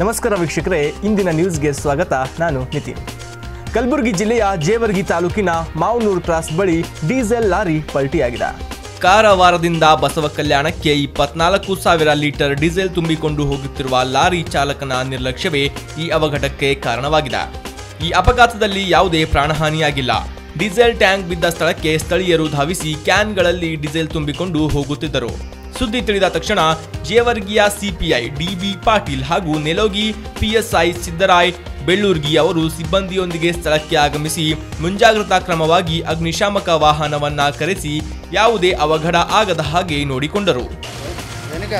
ನಮಸ್ಕಾರ ವೀಕ್ಷಕರೇ ಇಂದಿನ ನ್ಯೂಸ್ಗೆ ಸ್ವಾಗತ ನಾನು ನಿತಿನ್ ಕಲಬುರಗಿ ಜಿಲ್ಲೆಯ ಜೇವರ್ಗಿ ತಾಲೂಕಿನ ಮಾವನೂರು ಕ್ರಾಸ್ ಬಳಿ ಡೀಸೆಲ್ ಲಾರಿ ಪಲ್ಟಿಯಾಗಿದೆ ಕಾರವಾರದಿಂದ ಬಸವ ಕಲ್ಯಾಣಕ್ಕೆ ಇಪ್ಪತ್ನಾಲ್ಕು ಸಾವಿರ ಲೀಟರ್ ಡೀಸೆಲ್ ತುಂಬಿಕೊಂಡು ಹೋಗುತ್ತಿರುವ ಲಾರಿ ಚಾಲಕನ ನಿರ್ಲಕ್ಷ್ಯವೇ ಈ ಅವಘಡಕ್ಕೆ ಕಾರಣವಾಗಿದೆ ಈ ಅಪಘಾತದಲ್ಲಿ ಯಾವುದೇ ಪ್ರಾಣಹಾನಿಯಾಗಿಲ್ಲ ಡೀಸೆಲ್ ಟ್ಯಾಂಕ್ ಬಿದ್ದ ಸ್ಥಳಕ್ಕೆ ಸ್ಥಳೀಯರು ಧಾವಿಸಿ ಕ್ಯಾನ್ಗಳಲ್ಲಿ ಡೀಸೆಲ್ ತುಂಬಿಕೊಂಡು ಹೋಗುತ್ತಿದ್ದರು ಸುದ್ದಿ ತಿಳಿದ ತಕ್ಷಣ ಜೇವರ್ಗಿಯ ಸಿಪಿಐ ಡಿಬಿ ಪಾಟೀಲ್ ಹಾಗೂ ನೆಲೋಗಿ ಪಿಎಸ್ಐ ಸಿದ್ದರಾಯ್ ಬೆಳ್ಳೂರ್ಗಿ ಅವರು ಸಿಬ್ಬಂದಿಯೊಂದಿಗೆ ಸ್ಥಳಕ್ಕೆ ಆಗಮಿಸಿ ಮುಂಜಾಗ್ರತಾ ಕ್ರಮವಾಗಿ ಅಗ್ನಿಶಾಮಕ ವಾಹನವನ್ನ ಕರೆಸಿ ಯಾವುದೇ ಅವಘಡ ಆಗದ ಹಾಗೆ ನೋಡಿಕೊಂಡರು వెనుక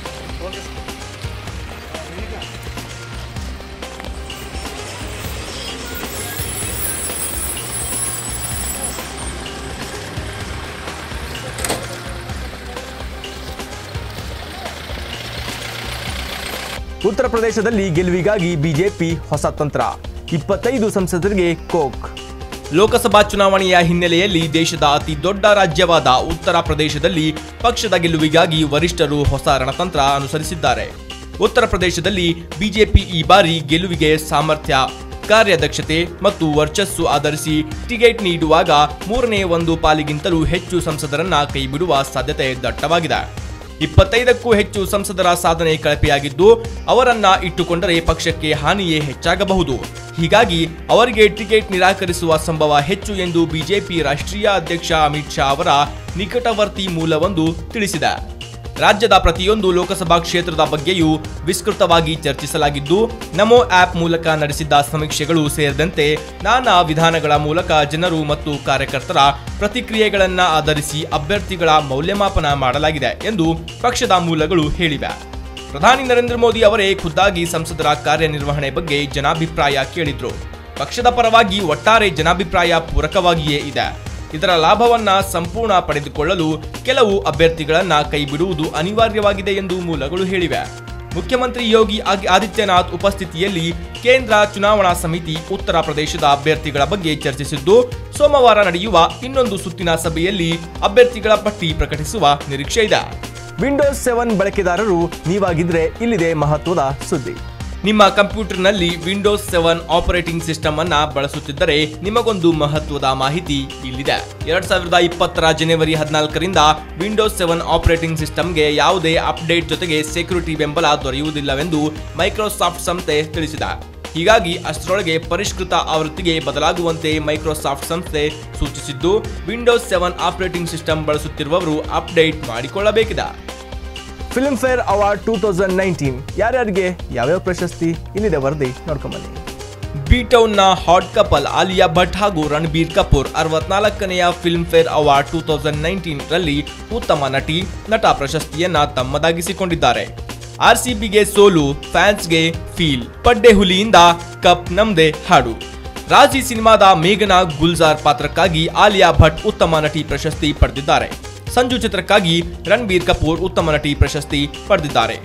ಉತ್ತರ ಪ್ರದೇಶದಲ್ಲಿ ಗೆಲುವಿಗಾಗಿ ಬಿಜೆಪಿ ಹೊಸ ತಂತ್ರ ಇಪ್ಪತ್ತೈದು ಸಂಸದರಿಗೆ ಕೋಕ್ ಲೋಕಸಭಾ ಚುನಾವಣೆಯ ಹಿನ್ನೆಲೆಯಲ್ಲಿ ದೇಶದ ಅತಿ ದೊಡ್ಡ ರಾಜ್ಯವಾದ ಉತ್ತರ ಪ್ರದೇಶದಲ್ಲಿ ಪಕ್ಷದ ಗೆಲುವಿಗಾಗಿ ವರಿಷ್ಠರು ಹೊಸ ರಣತಂತ್ರ ಅನುಸರಿಸಿದ್ದಾರೆ ಉತ್ತರ ಪ್ರದೇಶದಲ್ಲಿ ಬಿಜೆಪಿ ಈ ಬಾರಿ ಗೆಲುವಿಗೆ ಸಾಮರ್ಥ್ಯ ಕಾರ್ಯದಕ್ಷತೆ ಮತ್ತು ವರ್ಚಸ್ಸು ಆಧರಿಸಿ ಟಿಕೆಟ್ ನೀಡುವಾಗ ಮೂರನೇ ಒಂದು ಪಾಲಿಗಿಂತಲೂ ಹೆಚ್ಚು ಸಂಸದರನ್ನ ಕೈಬಿಡುವ ಸಾಧ್ಯತೆ ದಟ್ಟವಾಗಿದೆ ಇಪ್ಪತ್ತೈದಕ್ಕೂ ಹೆಚ್ಚು ಸಂಸದರ ಸಾಧನೆ ಕಳಪೆಯಾಗಿದ್ದು ಅವರನ್ನ ಇಟ್ಟುಕೊಂಡರೆ ಪಕ್ಷಕ್ಕೆ ಹಾನಿಯೇ ಹೆಚ್ಚಾಗಬಹುದು ಹೀಗಾಗಿ ಅವರಿಗೆ ಟಿಕೆಟ್ ನಿರಾಕರಿಸುವ ಸಂಭವ ಹೆಚ್ಚು ಎಂದು ಬಿಜೆಪಿ ರಾಷ್ಟ್ರೀಯ ಅಧ್ಯಕ್ಷ ಅಮಿತ್ ಶಾ ಅವರ ನಿಕಟವರ್ತಿ ಮೂಲವೊಂದು ತಿಳಿಸಿದೆ ರಾಜ್ಯದ ಪ್ರತಿಯೊಂದು ಲೋಕಸಭಾ ಕ್ಷೇತ್ರದ ಬಗ್ಗೆಯೂ ವಿಸ್ತೃತವಾಗಿ ಚರ್ಚಿಸಲಾಗಿದ್ದು ನಮೋ ಆಪ್ ಮೂಲಕ ನಡೆಸಿದ್ದ ಸಮೀಕ್ಷೆಗಳು ಸೇರಿದಂತೆ ನಾನಾ ವಿಧಾನಗಳ ಮೂಲಕ ಜನರು ಮತ್ತು ಕಾರ್ಯಕರ್ತರ ಪ್ರತಿಕ್ರಿಯೆಗಳನ್ನ ಆಧರಿಸಿ ಅಭ್ಯರ್ಥಿಗಳ ಮೌಲ್ಯಮಾಪನ ಮಾಡಲಾಗಿದೆ ಎಂದು ಪಕ್ಷದ ಮೂಲಗಳು ಹೇಳಿವೆ ಪ್ರಧಾನಿ ನರೇಂದ್ರ ಮೋದಿ ಅವರೇ ಖುದ್ದಾಗಿ ಸಂಸದರ ಕಾರ್ಯನಿರ್ವಹಣೆ ಬಗ್ಗೆ ಜನಾಭಿಪ್ರಾಯ ಕೇಳಿದ್ರು ಪಕ್ಷದ ಪರವಾಗಿ ಒಟ್ಟಾರೆ ಜನಾಭಿಪ್ರಾಯ ಪೂರಕವಾಗಿಯೇ ಇದೆ ಇದರ ಲಾಭವನ್ನ ಸಂಪೂರ್ಣ ಪಡೆದುಕೊಳ್ಳಲು ಕೆಲವು ಅಭ್ಯರ್ಥಿಗಳನ್ನ ಕೈಬಿಡುವುದು ಅನಿವಾರ್ಯವಾಗಿದೆ ಎಂದು ಮೂಲಗಳು ಹೇಳಿವೆ ಮುಖ್ಯಮಂತ್ರಿ ಯೋಗಿ ಆಗಿ- ಆದಿತ್ಯನಾಥ್ ಉಪಸ್ಥಿತಿಯಲ್ಲಿ ಕೇಂದ್ರ ಚುನಾವಣಾ ಸಮಿತಿ ಉತ್ತರ ಪ್ರದೇಶದ ಅಭ್ಯರ್ಥಿಗಳ ಬಗ್ಗೆ ಚರ್ಚಿಸಿದ್ದು ಸೋಮವಾರ ನಡೆಯುವ ಇನ್ನೊಂದು ಸುತ್ತಿನ ಸಭೆಯಲ್ಲಿ ಅಭ್ಯರ್ಥಿಗಳ ಪಟ್ಟಿ ಪ್ರಕಟಿಸುವ ನಿರೀಕ್ಷೆ ಇದೆ ವಿಂಡೋಸ್ ಸೆವೆನ್ ಬಳಕೆದಾರರು ನೀವಾಗಿದ್ರೆ ಇಲ್ಲಿದೆ ಮಹತ್ವದ ಸುದ್ದಿ ನಿಮ್ಮ ಕಂಪ್ಯೂಟರ್ನಲ್ಲಿ ವಿಂಡೋಸ್ ಸೆವೆನ್ ಆಪರೇಟಿಂಗ್ ಸಿಸ್ಟಮ್ ಅನ್ನ ಬಳಸುತ್ತಿದ್ದರೆ ನಿಮಗೊಂದು ಮಹತ್ವದ ಮಾಹಿತಿ ಇಲ್ಲಿದೆ ಎರಡ್ ಸಾವಿರದ ಇಪ್ಪತ್ತರ ಜನವರಿ ಹದಿನಾಲ್ಕರಿಂದ ವಿಂಡೋಸ್ ಸೆವೆನ್ ಆಪರೇಟಿಂಗ್ ಸಿಸ್ಟಮ್ಗೆ ಯಾವುದೇ ಅಪ್ಡೇಟ್ ಜೊತೆಗೆ ಸೆಕ್ಯುರಿಟಿ ಬೆಂಬಲ ದೊರೆಯುವುದಿಲ್ಲವೆಂದು ಮೈಕ್ರೋಸಾಫ್ಟ್ ಸಂಸ್ಥೆ ತಿಳಿಸಿದೆ ಹೀಗಾಗಿ ಅಷ್ಟರೊಳಗೆ ಪರಿಷ್ಕೃತ ಆವೃತ್ತಿಗೆ ಬದಲಾಗುವಂತೆ ಮೈಕ್ರೋಸಾಫ್ಟ್ ಸಂಸ್ಥೆ ಸೂಚಿಸಿದ್ದು ವಿಂಡೋಸ್ ಸೆವೆನ್ ಆಪರೇಟಿಂಗ್ ಸಿಸ್ಟಮ್ ಬಳಸುತ್ತಿರುವವರು ಅಪ್ಡೇಟ್ ಮಾಡಿಕೊಳ್ಳಬೇಕಿದೆ Filmfare award two thousand nineteen ಯಾರ್ಯಾರಿಗೆ ಯಾವ್ಯಾವ ಪ್ರಶಸ್ತಿ ಇಲ್ಲಿದೆ ವರದಿ ನೋಡ್ಕೊಂಬನ್ನಿ ಬೀಟೌನ್ನ ಹಾಟ್ ಕಪಲ್ ಆಲಿಯಾ ಭಟ್ ಹಾಗೂ ರಣಬೀರ್ ಕಪೂರ್ ಅರವತ್ನಾಲ್ಕನೆಯ Filmfare award two thousand nineteen ರಲ್ಲಿ ಉತ್ತಮ ನಟಿ ನಟ ಪ್ರಶಸ್ತಿಯನ್ನ ತಮ್ಮದಾಗಿಸಿಕೊಂಡಿದ್ದಾರೆ ಆರ್ಸಿಬಿಗೆ ಸೋಲು ಫ್ಯಾನ್ಸ್ಗೆ ಫೀಲ್ ಪಡ್ಡೆ ಹುಲಿಯಿಂದ ಕಪ್ ನಮ್ದೆ ಹಾಡು ರಾಜಿ ಸಿನಿಮಾದ ಮೇಘನಾ ಗುಲ್ಜಾರ್ ಪಾತ್ರಕ್ಕಾಗಿ ಆಲಿಯಾ ಭಟ್ ಉತ್ತಮ ನಟಿ ಪ್ರಶಸ್ತಿ ಪಡೆದಿದ್ದಾರೆ ಸಂಜು ಚಿತ್ರಕ್ಕಾಗಿ ರಣಬೀರ್ ಕಪೂರ್ ಉತ್ತಮ ನಟಿ ಪ್ರಶಸ್ತಿ ಪಡೆದಿದ್ದಾರೆ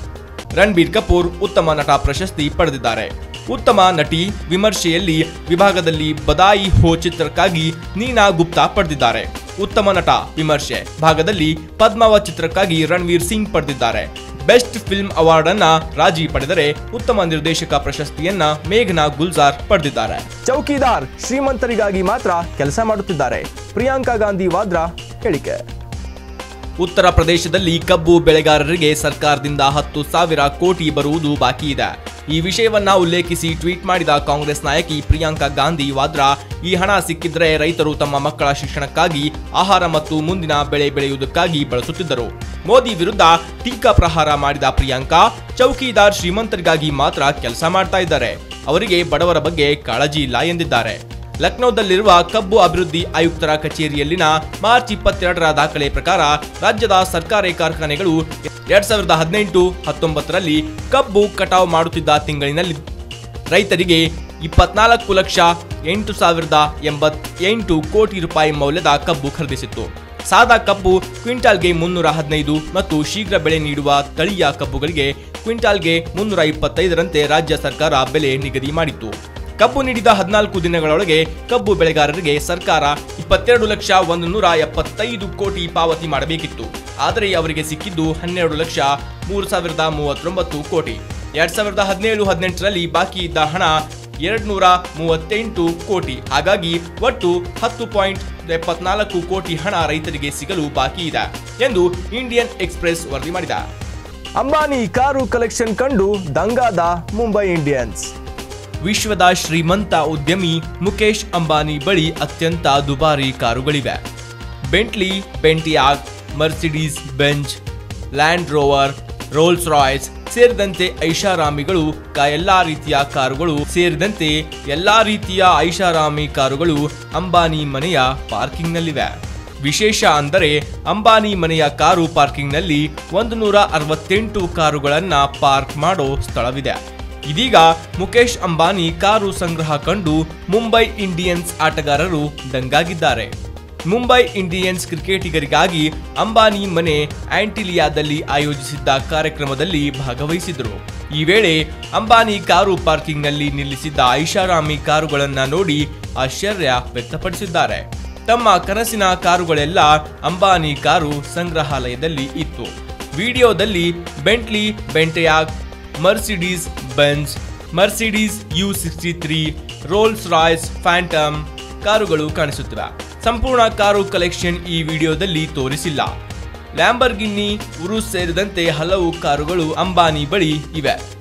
ರಣಬೀರ್ ಕಪೂರ್ ಉತ್ತಮ ನಟ ಪ್ರಶಸ್ತಿ ಪಡೆದಿದ್ದಾರೆ ಉತ್ತಮ ನಟಿ ವಿಮರ್ಶೆಯಲ್ಲಿ ವಿಭಾಗದಲ್ಲಿ ಬದಾಯಿ ಹೋ ಚಿತ್ರಕ್ಕಾಗಿ ನೀನಾ ಗುಪ್ತಾ ಪಡೆದಿದ್ದಾರೆ ಉತ್ತಮ ನಟ ವಿಮರ್ಶೆ ಭಾಗದಲ್ಲಿ ಪದ್ಮಾವತ್ ಚಿತ್ರಕ್ಕಾಗಿ ರಣವೀರ್ ಸಿಂಗ್ ಪಡೆದಿದ್ದಾರೆ ಬೆಸ್ಟ್ ಫಿಲ್ಮ್ ಅವಾರ್ಡ್ ಅನ್ನ ರಾಜಿ ಪಡೆದರೆ ಉತ್ತಮ ನಿರ್ದೇಶಕ ಪ್ರಶಸ್ತಿಯನ್ನ ಮೇಘನಾ ಗುಲ್ಜಾರ್ ಪಡೆದಿದ್ದಾರೆ ಚೌಕಿದಾರ್ ಶ್ರೀಮಂತರಿಗಾಗಿ ಮಾತ್ರ ಕೆಲಸ ಮಾಡುತ್ತಿದ್ದಾರೆ ಪ್ರಿಯಾಂಕಾ ಗಾಂಧಿ ವಾದ್ರಾ ಹೇಳಿಕೆ ಉತ್ತರ ಪ್ರದೇಶದಲ್ಲಿ ಕಬ್ಬು ಬೆಳೆಗಾರರಿಗೆ ಸರ್ಕಾರದಿಂದ ಹತ್ತು ಸಾವಿರ ಕೋಟಿ ಬರುವುದು ಬಾಕಿ ಇದೆ ಈ ವಿಷಯವನ್ನ ಉಲ್ಲೇಖಿಸಿ ಟ್ವೀಟ್ ಮಾಡಿದ ಕಾಂಗ್ರೆಸ್ ನಾಯಕಿ ಪ್ರಿಯಾಂಕಾ ಗಾಂಧಿ ವಾದ್ರಾ ಈ ಹಣ ಸಿಕ್ಕಿದ್ರೆ ರೈತರು ತಮ್ಮ ಮಕ್ಕಳ ಶಿಕ್ಷಣಕ್ಕಾಗಿ ಆಹಾರ ಮತ್ತು ಮುಂದಿನ ಬೆಳೆ ಬೆಳೆಯುವುದಕ್ಕಾಗಿ ಬಳಸುತ್ತಿದ್ದರು ಮೋದಿ ವಿರುದ್ಧ ಟೀಕಾ ಪ್ರಹಾರ ಮಾಡಿದ ಪ್ರಿಯಾಂಕಾ ಚೌಕಿದಾರ್ ಶ್ರೀಮಂತರಿಗಾಗಿ ಮಾತ್ರ ಕೆಲಸ ಮಾಡ್ತಾ ಇದ್ದಾರೆ ಅವರಿಗೆ ಬಡವರ ಬಗ್ಗೆ ಕಾಳಜಿ ಇಲ್ಲ ಎಂದಿದ್ದಾರೆ ಲಕ್ನೋದಲ್ಲಿರುವ ಕಬ್ಬು ಅಭಿವೃದ್ಧಿ ಆಯುಕ್ತರ ಕಚೇರಿಯಲ್ಲಿನ ಮಾರ್ಚ್ ಇಪ್ಪತ್ತೆರಡರ ದಾಖಲೆ ಪ್ರಕಾರ ರಾಜ್ಯದ ಸರ್ಕಾರಿ ಕಾರ್ಖಾನೆಗಳು ಎರಡ್ ಸಾವಿರದ ಹದಿನೆಂಟು ಹತ್ತೊಂಬತ್ತರಲ್ಲಿ ಕಬ್ಬು ಕಟಾವು ಮಾಡುತ್ತಿದ್ದ ತಿಂಗಳಿನಲ್ಲಿ ರೈತರಿಗೆ ಇಪ್ಪತ್ನಾಲ್ಕು ಲಕ್ಷ ಎಂಟು ಸಾವಿರದ ಎಂಬತ್ತೆಂಟು ಕೋಟಿ ರೂಪಾಯಿ ಮೌಲ್ಯದ ಕಬ್ಬು ಖರೀದಿಸಿತ್ತು ಸಾದಾ ಕಬ್ಬು ಕ್ವಿಂಟಾಲ್ಗೆ ಮುನ್ನೂರ ಹದಿನೈದು ಮತ್ತು ಶೀಘ್ರ ಬೆಳೆ ನೀಡುವ ತಳಿಯ ಕಬ್ಬುಗಳಿಗೆ ಕ್ವಿಂಟಾಲ್ಗೆ ಮುನ್ನೂರ ಇಪ್ಪತ್ತೈದರಂತೆ ರಾಜ್ಯ ಸರ್ಕಾರ ಬೆಲೆ ನಿಗದಿ ಮಾಡಿತ್ತು ಕಬ್ಬು ನೀಡಿದ ಹದಿನಾಲ್ಕು ದಿನಗಳೊಳಗೆ ಕಬ್ಬು ಬೆಳೆಗಾರರಿಗೆ ಸರ್ಕಾರ ಇಪ್ಪತ್ತೆರಡು ಲಕ್ಷ ಒಂದು ನೂರ ಎಪ್ಪತ್ತೈದು ಕೋಟಿ ಪಾವತಿ ಮಾಡಬೇಕಿತ್ತು ಆದರೆ ಅವರಿಗೆ ಸಿಕ್ಕಿದ್ದು ಹನ್ನೆರಡು ಲಕ್ಷ ಮೂರು ಸಾವಿರದ ಮೂವತ್ತೊಂಬತ್ತು ಕೋಟಿ ಎರಡ್ ಸಾವಿರದ ಹದಿನೇಳು ಹದಿನೆಂಟರಲ್ಲಿ ಬಾಕಿ ಇದ್ದ ಹಣ ಎರಡ್ನೂರ ಮೂವತ್ತೆಂಟು ಕೋಟಿ ಹಾಗಾಗಿ ಒಟ್ಟು ಹತ್ತು ಪಾಯಿಂಟ್ ಎಪ್ಪತ್ನಾಲ್ಕು ಕೋಟಿ ಹಣ ರೈತರಿಗೆ ಸಿಗಲು ಬಾಕಿ ಇದೆ ಎಂದು ಇಂಡಿಯನ್ ಎಕ್ಸ್ಪ್ರೆಸ್ ವರದಿ ಮಾಡಿದೆ ಅಂಬಾನಿ ಕಾರು ಕಲೆಕ್ಷನ್ ಕಂಡು ದಂಗಾದ ಮುಂಬೈ ಇಂಡಿಯನ್ಸ್ ವಿಶ್ವದ ಶ್ರೀಮಂತ ಉದ್ಯಮಿ ಮುಖೇಶ್ ಅಂಬಾನಿ ಬಳಿ ಅತ್ಯಂತ ದುಬಾರಿ ಕಾರುಗಳಿವೆ Bentley Bentayga Mercedes Benz Land Rover Rolls Royce ಸೇರಿದಂತೆ ಐಷಾರಾಮಿಗಳು ಕ- ಎಲ್ಲಾ ರೀತಿಯ ಕಾರುಗಳು ಸೇರಿದಂತೆ ಎಲ್ಲಾ ರೀತಿಯ ಐಷಾರಾಮಿ ಕಾರುಗಳು ಅಂಬಾನಿ ಮನೆಯ ಪಾರ್ಕಿಂಗ್ನಲ್ಲಿವೆ ವಿಶೇಷ ಅಂದರೆ ಅಂಬಾನಿ ಮನೆಯ ಕಾರು ಪಾರ್ಕಿಂಗ್ನಲ್ಲಿ ಒಂದು ನೂರ ಅರವತ್ತೆಂಟು ಕಾರುಗಳನ್ನ ಪಾರ್ಕ್ ಮಾಡೋ ಸ್ಥಳವಿದೆ ಇದೀಗ ಮುಖೇಶ್ ಅಂಬಾನಿ ಕಾರು ಸಂಗ್ರಹ ಕಂಡು ಮುಂಬೈ ಇಂಡಿಯನ್ಸ್ ಆಟಗಾರರು ದಂಗಾಗಿದ್ದಾರೆ ಮುಂಬೈ ಇಂಡಿಯನ್ಸ್ ಕ್ರಿಕೆಟಿಗರಿಗಾಗಿ ಅಂಬಾನಿ ಮನೆ ಆಂಟಿಲಿಯಾದಲ್ಲಿ ಆಯೋಜಿಸಿದ್ದ ಕಾರ್ಯಕ್ರಮದಲ್ಲಿ ಭಾಗವಹಿಸಿದರು ಈ ವೇಳೆ ಅಂಬಾನಿ ಕಾರು ಪಾರ್ಕಿಂಗ್ನಲ್ಲಿ ನಿಲ್ಲಿಸಿದ್ದ ಐಷಾರಾಮಿ ಕಾರುಗಳನ್ನ ನೋಡಿ ಆಶ್ಚರ್ಯ ವ್ಯಕ್ತಪಡಿಸಿದ್ದಾರೆ ತಮ್ಮ ಕನಸಿನ ಕಾರುಗಳೆಲ್ಲ ಅಂಬಾನಿ ಕಾರು ಸಂಗ್ರಹಾಲಯದಲ್ಲಿ ಇತ್ತು ವಿಡಿಯೋದಲ್ಲಿ Bentley Bentayga Mercedes Benz Mercedes U sixty three Rolls Royce Phantom ಕಾರುಗಳು ಕಾಣಿಸುತ್ತಿವೆ ಸಂಪೂರ್ಣ ಕಾರು ಕಲೆಕ್ಷನ್ ಈ ವಿಡಿಯೋದಲ್ಲಿ ತೋರಿಸಿಲ್ಲ ಲ್ಯಾಂಬರ್ಗಿನ್ನಿ ಉರುಸ್ ಸೇರಿದಂತೆ ಹಲವು ಕಾರುಗಳು ಅಂಬಾನಿ ಬಳಿ ಇವೆ